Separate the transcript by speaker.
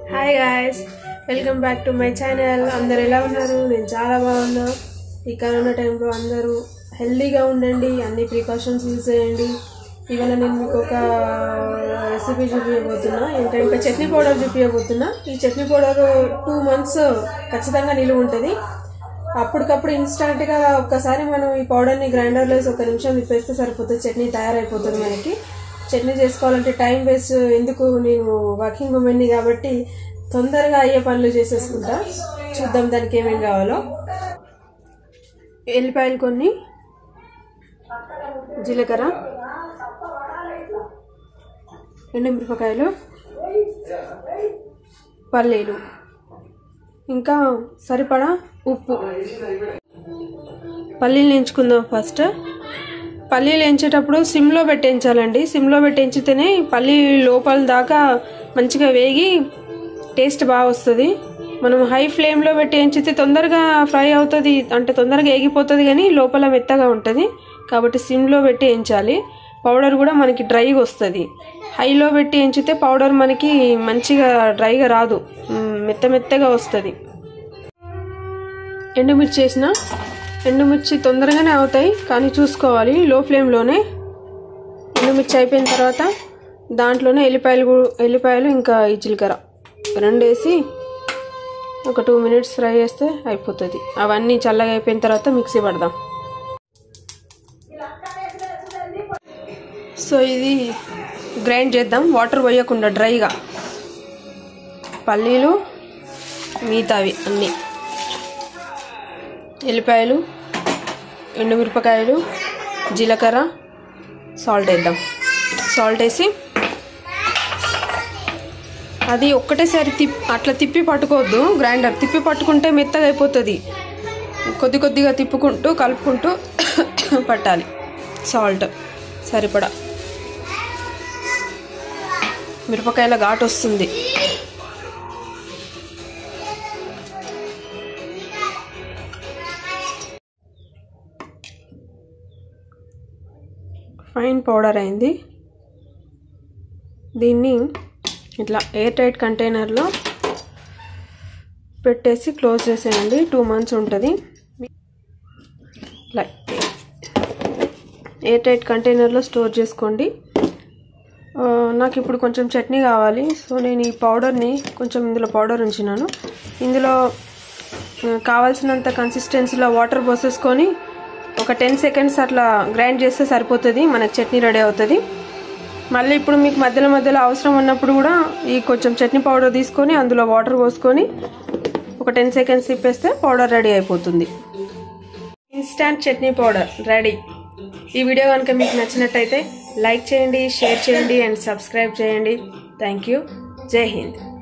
Speaker 1: hi guys welcome back to my channel అందరు ఎలా ఉన్నారు నేను చాలా బాగున్నా ఈ కరోనా టైంలో అందరూ హెల్దీగా ఉండండి అన్ని ప్రికాషన్స్ యూజ్ చేయండి ఇవాళ నేను మీకు ఒక రెసిపీ చూపించబోతున్నా ఏంటంటే చట్నీ పౌడర్ చూపించబోతున్నా ఈ చట్నీ పౌడర్ టూ మంత్స్ ఖచ్చితంగా నిలువ ఉంటుంది అప్పటికప్పుడు ఇన్స్టంట్గా ఒక్కసారి మనం ఈ పౌడర్ని గ్రైండర్లో వేసి ఒక నిమిషం తిప్పేస్తే సరిపోతుంది చట్నీ తయారైపోతుంది మనకి చట్నీ చేసుకోవాలంటే టైం వేస్ట్ ఎందుకు నేను వర్కింగ్ ఉమెన్ని కాబట్టి తొందరగా అయ్యే పనులు చేసేసుకుంటా చూద్దాం దానికి ఏమేం కావాలో ఎల్లిపాయలు కొన్ని జీలకర్ర ఎండుమిరపకాయలు పల్లీలు ఇంకా సరిపడా ఉప్పు పల్లీలు ఎంచుకుందాం ఫస్ట్ పల్లీలు ఎంచేటప్పుడు సిమ్లో పెట్టించాలండి సిమ్లో పెట్టించితేనే పల్లీ లోపల దాకా మంచిగా వేగి టేస్ట్ బాగా వస్తుంది మనం హై ఫ్లేమ్లో పెట్టి ఎంచితే తొందరగా ఫ్రై అవుతుంది అంటే తొందరగా ఏగిపోతుంది కానీ లోపల మెత్తగా ఉంటుంది కాబట్టి సిమ్లో పెట్టి ఎంచాలి పౌడర్ కూడా మనకి డ్రైగా వస్తుంది హైలో పెట్టి ఎంచితే పౌడర్ మనకి మంచిగా డ్రైగా రాదు మ్, మెత్త మెత్తగా వస్తుంది ఎండుమిర్చి వేసిన ఎండుమిర్చి తొందరగానే అవుతాయి కానీ చూసుకోవాలి లో ఫ్లేమ్లోనే ఎండుమిర్చి అయిపోయిన తర్వాత దాంట్లోనే ఎల్లిపాయలు గు- ఎల్లిపాయలు ఇంకా ఈ జీలకర్ర రెండు వేసి ఒక టూ మినిట్స్ ఫ్రై చేస్తే అయిపోతుంది అవన్నీ చల్లగా అయిపోయిన తర్వాత మిక్సీ పడదాం సో ఇది గ్రైండ్ చేద్దాం వాటర్ పోయకుండా డ్రైగా పల్లీలు మిగతావి అన్నీ ఎల్లిపాయలు ఎండుమిరపకాయలు జీలకర్ర సాల్ట్ వేద్దాం సాల్ట్ వేసి అది ఒక్కటేసారి తిప్ అట్లా తిప్పి పట్టుకోవద్దు గ్రైండర్ తిప్పి పట్టుకుంటే మెత్తగా అయిపోతుంది కొద్ది కొద్దిగా తిప్పుకుంటూ కలుపుకుంటూ పట్టాలి సాల్ట్ సరిపడా మిరపకాయల ఘాటు వస్తుంది ఫైన్ పౌడర్ అయింది దీన్ని ఇట్లా ఎయిర్ టైట్ కంటైనర్లో పెట్టేసి క్లోజ్ చేసేయండి టూ మంత్స్ ఉంటుంది ఇట్లా ఎయిర్ టైట్ కంటైనర్లో స్టోర్ చేసుకోండి ఆ, నాకు ఇప్పుడు కొంచెం చట్నీ కావాలి సో నేను ఈ పౌడర్ని కొంచెం ఇందులో పౌడర్ ఉంచినాను ఇందులో ఆ, కావాల్సినంత కన్సిస్టెన్సీలో వాటర్ పోసేసుకొని ఒక టెన్ సెకండ్స్ అట్లా గ్రైండ్ చేస్తే సరిపోతుంది మనకు చట్నీ రెడీ అవుతుంది మళ్ళీ ఇప్పుడు మీకు మధ్యలో మధ్యలో అవసరం ఉన్నప్పుడు కూడా ఈ కొంచెం చట్నీ పౌడర్ తీసుకొని అందులో వాటర్ పోసుకొని ఒక టెన్ సెకండ్స్ తిప్పేస్తే పౌడర్ రెడీ అయిపోతుంది ఇన్స్టాంట్ చట్నీ పౌడర్ రెడీ ఈ వీడియో కనుక మీకు నచ్చినట్టయితే లైక్ చేయండి షేర్ చేయండి అండ్ సబ్స్క్రైబ్ చేయండి థ్యాంక్ యూ జై హింద్